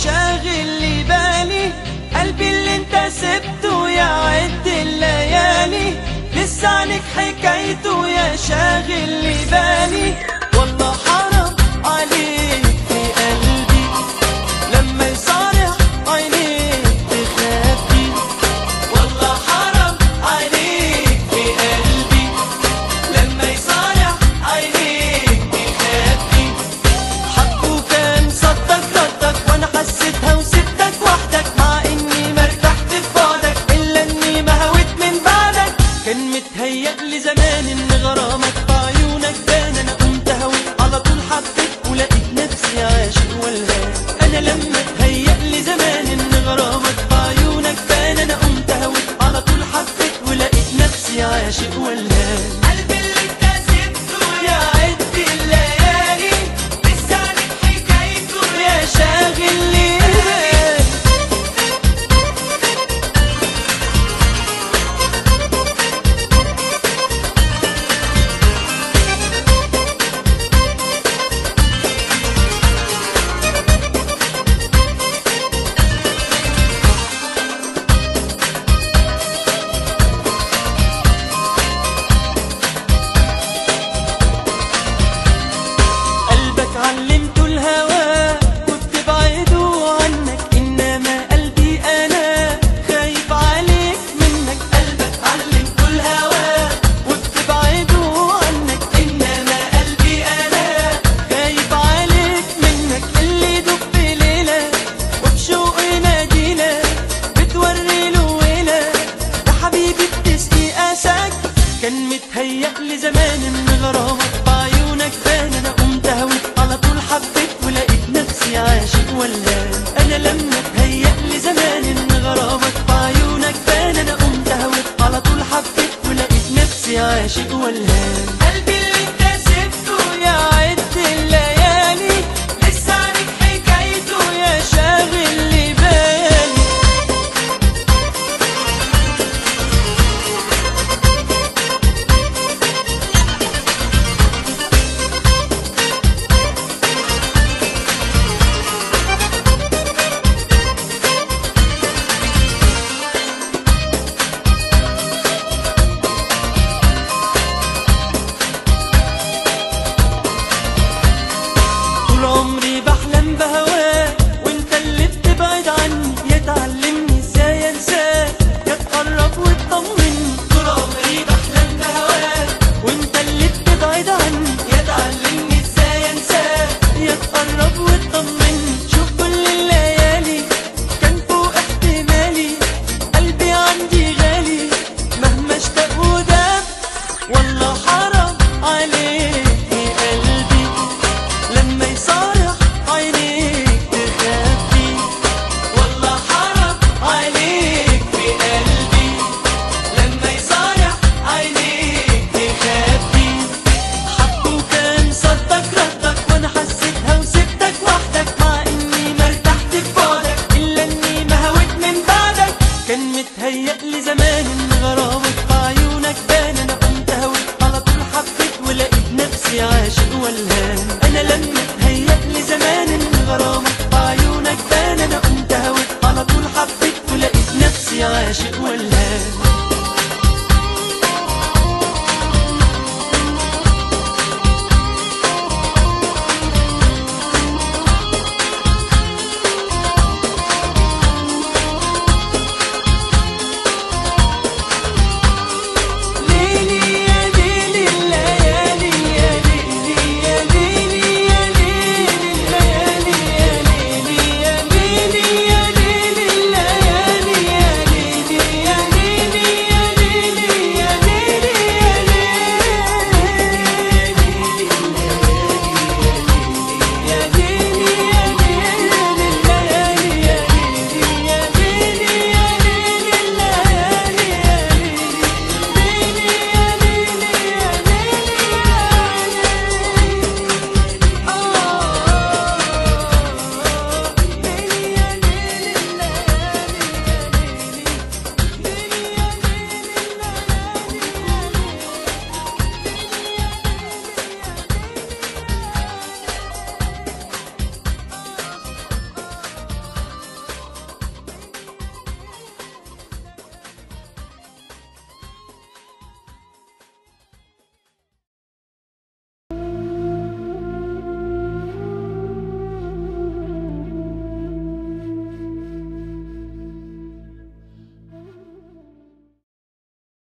شاغل لي بالي قلبي اللي انت سبته يعد الليالي لسه عنك حكايته يا شاغل لي بالي والله حرام عليك في قلبي لما يصارع عينيك تخافي والله حرام عليك في قلبي لما يصارع عينيك تخافي حقه كان صدق ردك وانا حسيتها وسبتك وحدك مع اني ما ارتحت في بعدك الا اني ما هويت من بعدك كان متهيأ لي زمان ان غرامك في عيونك بان انا قمت هويت على طول حبيت ولقيت نفسي عاشق والهان انا لما اتهيأ لي زمان ان غرامك في عيونك بان انا قمت هويت على طول حبيت ولقيت نفسي عاشق والهان قلبي اللي انت سبته يا عد الليالي لسه عنك حكايته يا شاغل لي قلبك علمته الهوى وبتبعده عنك انما قلبي انا خايف عليك منك قلبك علمته الهوى وبتبعده عنك انما قلبي انا خايف عليك منك اللي دب في ليله وبشوق نادينا بتوري له ويله يا حبيبي بتسقي اساك كان متهيأ لي زمان ان غرامك بعيونك بان انا قمت هويت على طول حبيت ولقيت نفسي عاشق ولان انا لما اتهيأ لي زمان ان غرامك بعيونك بان انا قمت هويت على طول حبيت ولقيت نفسي عاشق ولان قلبي اللي انت سبته يا عد الليالي لسه عنك حكايته يا شاغل لي بالي طول عمري بحلم بهواك وانت اللي بتبعد عني يا تعلمني ازاي انساك يا تقرب وتطمني طول عمري بحلم بهواك وانت اللي بتبعد عني يا تعلمني ازاي انساك يا تقرب وتطمني شوف كل الليالي كان فوق احتمالي قلبي عندي غالي مهما اشتاق وداب والله